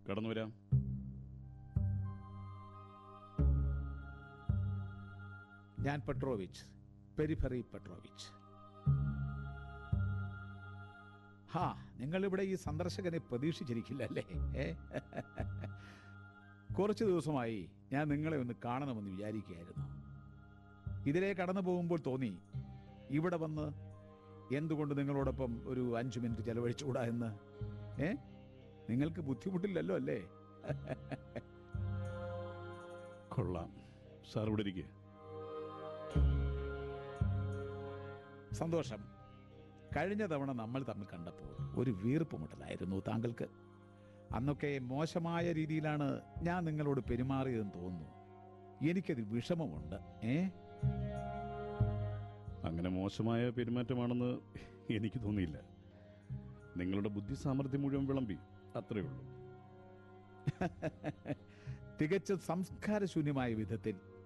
കടന്നു വരാം ഞാൻ പെട്രോവിച്ച് പെരിഫറി പെട്രോവിച്ച് ഹാ നിങ്ങളിവിടെ ഈ സന്ദർശകനെ പ്രതീക്ഷിച്ചിരിക്കില്ല അല്ലേ ഏ? കുറച്ച് ദിവസമായി ഞാൻ നിങ്ങളെ ഒന്ന് കാണണമെന്ന് വിചാരിക്കുകയായിരുന്നു ഇതിലെ കടന്നു പോകുമ്പോൾ തോന്നി ഇവിടെ വന്ന് എന്തുകൊണ്ട് നിങ്ങളോടൊപ്പം ഒരു അഞ്ചു മിനിറ്റ് ചെലവഴിച്ചുകൂടാ എന്ന് ഏ നിങ്ങൾക്ക് ബുദ്ധിമുട്ടില്ലല്ലോ അല്ലേ കൊള്ളാം സാർ ഇവിടെ ഇരിക്കുക സന്തോഷം കഴിഞ്ഞ തവണ നമ്മൾ തമ്മിൽ കണ്ടപ്പോൾ ഒരു വീർപ്പുമുട്ടലായിരുന്നു താങ്കൾക്ക് അന്നൊക്കെ മോശമായ രീതിയിലാണ് ഞാൻ നിങ്ങളോട് പെരുമാറിയതെന്ന് തോന്നുന്നു എനിക്കത് വിഷമമുണ്ട് ഏ അങ്ങനെ മോശമായ പെരുമാറ്റമാണെന്ന് എനിക്ക് തോന്നിയില്ല നിങ്ങളുടെ ബുദ്ധി സാമർഥ്യം മുഴുവൻ വിളമ്പി അത്രയേ ഉള്ളൂ തികച്ചും സംസ്കാരശൂന്യമായ വിധത്തിൽ